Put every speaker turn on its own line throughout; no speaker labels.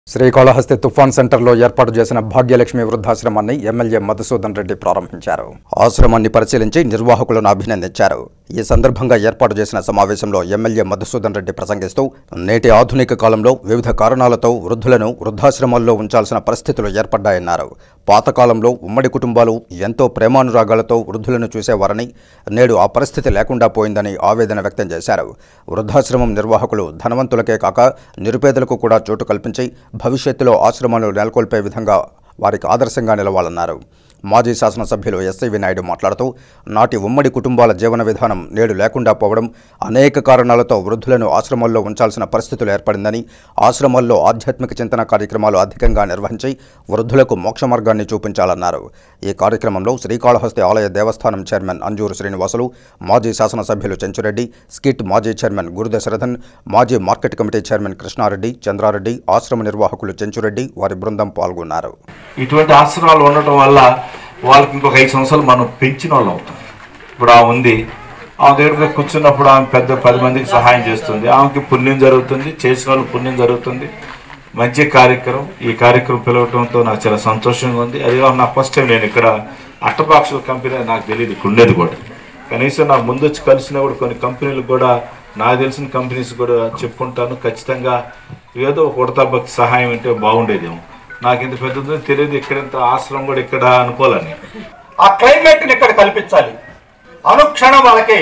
శ్రీకాళహస్తి తుఫాన్ సెంటర్లో ఏర్పాటు చేసిన భాగ్యలక్ష్మి వృద్ధాశ్రమాన్ని ఎమ్మెల్యే మధుసూదన్ రెడ్డి ప్రారంభించారు ఆశ్రమాన్ని పరిశీలించి నిర్వాహకులను అభినందించారు ఈ సందర్భంగా ఏర్పాటు చేసిన సమావేశంలో ఎమ్మెల్యే మధుసూదన్ రెడ్డి ప్రసంగిస్తూ నేటి ఆధునిక కాలంలో వివిధ కారణాలతో వృద్ధులను వృద్ధాశ్రమాల్లో ఉంచాల్సిన పరిస్థితులు ఏర్పడ్డాయన్నారు పాతకాలంలో ఉమ్మడి కుటుంబాలు ఎంతో ప్రేమానురాగాలతో వృద్ధులను చూసేవారని నేడు ఆ పరిస్థితి లేకుండా పోయిందని ఆవేదన వ్యక్తం చేశారు వృద్ధాశ్రమం నిర్వాహకులు ధనవంతులకే కాక నిరుపేదలకు కూడా చోటు కల్పించి భవిష్యత్తులో ఆశ్రమాలు నెలకొల్పే విధంగా వారికి ఆదర్శంగా నిలవాలన్నారు మాజీ శాసనసభ్యులు ఎస్ఐవి నాయుడు మాట్లాడుతూ నాటి ఉమ్మడి కుటుంబాల జీవన విధానం నేడు లేకుండా పోవడం అనేక కారణాలతో వృద్ధులను ఆశ్రమాల్లో ఉంచాల్సిన పరిస్థితులు ఏర్పడిందని ఆశ్రమాల్లో ఆధ్యాత్మిక చింతన కార్యక్రమాలు అధికంగా నిర్వహించి వృద్ధులకు మోక్ష మార్గాన్ని చూపించాలన్నారు ఈ కార్యక్రమంలో శ్రీకాళహస్తి ఆలయ దేవస్థానం చైర్మన్ అంజూరు శ్రీనివాసులు మాజీ శాసనసభ్యులు చెంచురెడ్డి స్కిట్ మాజీ చైర్మన్ గురుదశరథన్ మాజీ market committee chairman Krishnareddy Chandrareddy ఆశ్రమ నిర్వాహకులు చెంచురెడ్డి వారి బృందం పాల్గొన్నారు
ఇటువంటి ఆశ్రమాలు ఉండటం వల్ల వాళ్ళకి ఇంకొక ఐదు సంవత్సరాలు మనం పెంచిన వాళ్ళు అవుతాం ఇప్పుడు ఆమె ఉంది ఆమె దగ్గర కూర్చున్నప్పుడు ఆమె పెద్ద పది మందికి సహాయం చేస్తుంది ఆమెకి పుణ్యం జరుగుతుంది చేసిన వాళ్ళు పుణ్యం జరుగుతుంది మంచి కార్యక్రమం ఈ కార్యక్రమం పిలవటంతో నాకు చాలా సంతోషంగా ఉంది అది కాక నా ఫస్ట్ టైం నేను ఇక్కడ అట్టపాక్షల కంపెనీ అని నాకు తెలియదు ఇక్కడ ఉండేది కూడా కనీసం నాకు ముందు వచ్చి కలిసిన కూడా కొన్ని కంపెనీలు కూడా నాకు తెలిసిన కంపెనీస్ కూడా చెప్పుకుంటాను ఖచ్చితంగా ఏదో ఒక ఉడతా భక్తి సహాయం అంటే బాగుండేదేమో నాకు ఇంత పెద్దది తెలియదు ఇక్కడ ఇంత ఆశ్రమం కూడా ఇక్కడ అనుకోవాలని
ఆ క్లైమేట్ ని ఇక్కడ కల్పించాలి అనుక్షణం వాళ్ళకి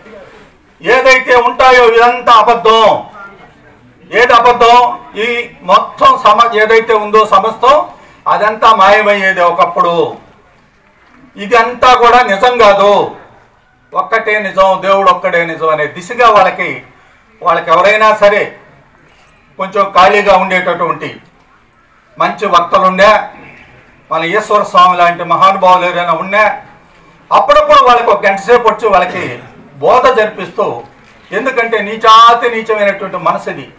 ఏదైతే ఉంటాయో ఇదంతా అబద్ధం ఏది అబద్ధం ఈ మొత్తం సమ ఏదైతే ఉందో సమస్తం అదంతా మాయమయ్యేది ఒకప్పుడు ఇదంతా కూడా నిజం కాదు ఒక్కటే నిజం దేవుడు ఒక్కడే నిజం అనే దిశగా వాళ్ళకి వాళ్ళకి ఎవరైనా సరే కొంచెం ఖాళీగా ఉండేటటువంటి మంచి వక్తలుండే మన ఈశ్వర స్వామి లాంటి మహానుభావులు ఎవరైనా ఉన్నా అప్పుడప్పుడు వాళ్ళకి ఒక గంట సేపు వచ్చి వాళ్ళకి బోధ జరిపిస్తూ ఎందుకంటే నీచాతి నీచమైనటువంటి మనసుది